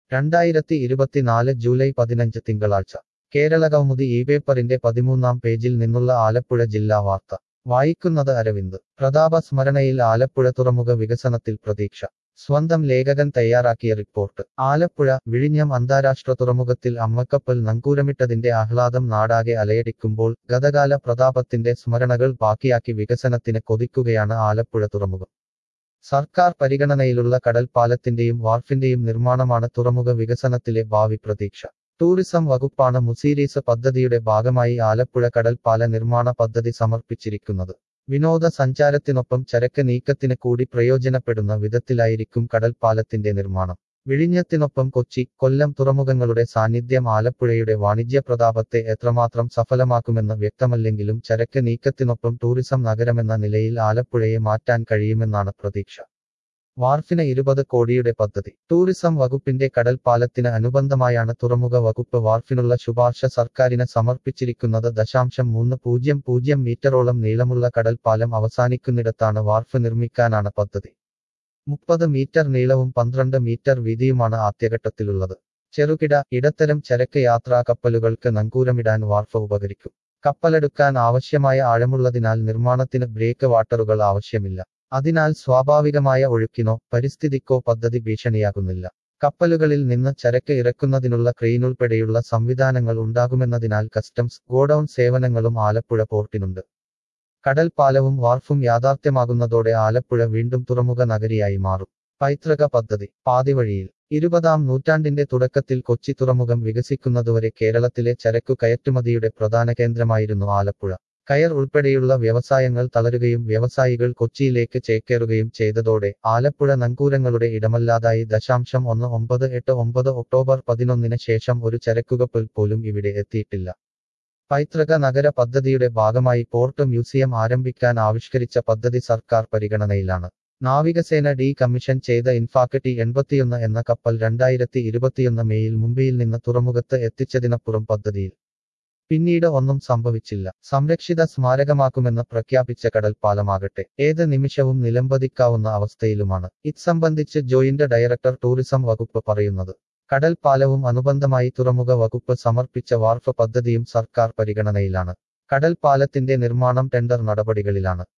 രണ്ടായിരത്തി ഇരുപത്തിനാല് ജൂലൈ പതിനഞ്ച് തിങ്കളാഴ്ച കേരള കൗമുദി ഈ പേപ്പറിന്റെ പതിമൂന്നാം പേജിൽ നിന്നുള്ള ആലപ്പുഴ ജില്ലാ വാർത്ത വായിക്കുന്നത് അരവിന്ദ് പ്രതാപ സ്മരണയിൽ ആലപ്പുഴ തുറമുഖ വികസനത്തിൽ പ്രതീക്ഷ സ്വന്തം ലേഖകൻ തയ്യാറാക്കിയ റിപ്പോർട്ട് ആലപ്പുഴ വിഴിഞ്ഞം അന്താരാഷ്ട്ര തുറമുഖത്തിൽ അമ്മക്കപ്പൽ നങ്കൂരമിട്ടതിന്റെ ആഹ്ലാദം നാടാകെ അലയടിക്കുമ്പോൾ ഗതകാല പ്രതാപത്തിന്റെ സ്മരണകൾ ബാക്കിയാക്കി വികസനത്തിന് കൊതിക്കുകയാണ് ആലപ്പുഴ തുറമുഖം സർക്കാർ പരിഗണനയിലുള്ള കടൽപ്പാലത്തിന്റെയും വാർഫിന്റെയും നിർമ്മാണമാണ് തുറമുഖ വികസനത്തിലെ ഭാവി പ്രതീക്ഷ ടൂറിസം വകുപ്പാണ് മുസീരീസ് പദ്ധതിയുടെ ഭാഗമായി ആലപ്പുഴ കടൽപ്പാല നിർമ്മാണ പദ്ധതി സമർപ്പിച്ചിരിക്കുന്നത് വിനോദസഞ്ചാരത്തിനൊപ്പം ചരക്ക് നീക്കത്തിന് കൂടി പ്രയോജനപ്പെടുന്ന വിധത്തിലായിരിക്കും കടൽപ്പാലത്തിന്റെ നിർമ്മാണം വിഴിഞ്ഞത്തിനൊപ്പം കൊച്ചി കൊല്ലം തുറമുഖങ്ങളുടെ സാന്നിധ്യം ആലപ്പുഴയുടെ വാണിജ്യ പ്രതാപത്തെ എത്രമാത്രം സഫലമാക്കുമെന്ന് വ്യക്തമല്ലെങ്കിലും ചരക്ക് നീക്കത്തിനൊപ്പം ടൂറിസം നഗരമെന്ന നിലയിൽ ആലപ്പുഴയെ മാറ്റാൻ കഴിയുമെന്നാണ് പ്രതീക്ഷ വാർഫിന് ഇരുപത് കോടിയുടെ പദ്ധതി ടൂറിസം വകുപ്പിന്റെ കടൽപ്പാലത്തിന് അനുബന്ധമായാണ് തുറമുഖ വകുപ്പ് വാർഫിനുള്ള ശുപാർശ സർക്കാരിന് സമർപ്പിച്ചിരിക്കുന്നത് ദശാംശം മൂന്ന് പൂജ്യം പൂജ്യം മീറ്ററോളം നീളമുള്ള കടൽപ്പാലം അവസാനിക്കുന്നിടത്താണ് വാർഫ് നിർമ്മിക്കാനാണ് പദ്ധതി മുപ്പത് മീറ്റർ നീളവും പന്ത്രണ്ട് മീറ്റർ വീതിയുമാണ് ആദ്യഘട്ടത്തിലുള്ളത് ചെറുകിട ഇടത്തരം ചരക്ക് യാത്രാ കപ്പലുകൾക്ക് നങ്കൂരമിടാൻ വാർഫ് ഉപകരിക്കും കപ്പലെടുക്കാൻ ആവശ്യമായ ആഴമുള്ളതിനാൽ നിർമ്മാണത്തിന് ബ്രേക്ക് വാട്ടറുകൾ ആവശ്യമില്ല അതിനാൽ സ്വാഭാവികമായ ഒഴുക്കിനോ പരിസ്ഥിതിക്കോ പദ്ധതി ഭീഷണിയാകുന്നില്ല കപ്പലുകളിൽ നിന്ന് ചരക്ക് ഇറക്കുന്നതിനുള്ള ക്രെയിനുൾപ്പെടെയുള്ള സംവിധാനങ്ങൾ ഉണ്ടാകുമെന്നതിനാൽ കസ്റ്റംസ് ഗോഡൌൺ സേവനങ്ങളും ആലപ്പുഴ പോർട്ടിനുണ്ട് കടൽപ്പാലവും വാർഫും യാഥാർത്ഥ്യമാകുന്നതോടെ ആലപ്പുഴ വീണ്ടും തുറമുഖ നഗരിയായി മാറും പൈതൃക പദ്ധതി പാതിവഴിയിൽ ഇരുപതാം നൂറ്റാണ്ടിന്റെ തുടക്കത്തിൽ കൊച്ചി തുറമുഖം വികസിക്കുന്നതുവരെ കേരളത്തിലെ ചരക്കു കയറ്റുമതിയുടെ പ്രധാന കേന്ദ്രമായിരുന്നു ആലപ്പുഴ കയർ ഉൾപ്പെടെയുള്ള വ്യവസായങ്ങൾ തളരുകയും വ്യവസായികൾ കൊച്ചിയിലേക്ക് ചേക്കേറുകയും ചെയ്തതോടെ ആലപ്പുഴ നങ്കൂരങ്ങളുടെ ഇടമല്ലാതായി ദശാംശം ഒന്ന് ഒമ്പത് എട്ട് ഒമ്പത് ഒക്ടോബർ പതിനൊന്നിന് ശേഷം ഒരു ചരക്കുകപ്പൽ പോലും ഇവിടെ എത്തിയിട്ടില്ല പൈതൃക നഗര പദ്ധതിയുടെ ഭാഗമായി പോർട്ട് മ്യൂസിയം ആരംഭിക്കാൻ ആവിഷ്കരിച്ച പദ്ധതി സർക്കാർ പരിഗണനയിലാണ് നാവികസേന ഡി കമ്മീഷൻ ചെയ്ത ഇൻഫാക്ക് ടി എൺപത്തിയൊന്ന് എന്ന കപ്പൽ രണ്ടായിരത്തി ഇരുപത്തിയൊന്ന് മെയ്യിൽ മുംബൈയിൽ നിന്ന് തുറമുഖത്ത് എത്തിച്ചതിനപ്പുറം പദ്ധതിയിൽ പിന്നീട് ഒന്നും സംഭവിച്ചില്ല സംരക്ഷിത സ്മാരകമാക്കുമെന്ന് പ്രഖ്യാപിച്ച കടൽപ്പാലമാകട്ടെ ഏത് നിമിഷവും നിലംപതിക്കാവുന്ന അവസ്ഥയിലുമാണ് ഇത് സംബന്ധിച്ച് ജോയിന്റ് ഡയറക്ടർ ടൂറിസം വകുപ്പ് പറയുന്നത് കടൽപ്പാലവും അനുബന്ധമായി തുറമുഖ വകുപ്പ് സമർപ്പിച്ച വാർഫ് പദ്ധതിയും സർക്കാർ പരിഗണനയിലാണ് കടൽപ്പാലത്തിന്റെ നിർമ്മാണം ടെൻഡർ നടപടികളിലാണ്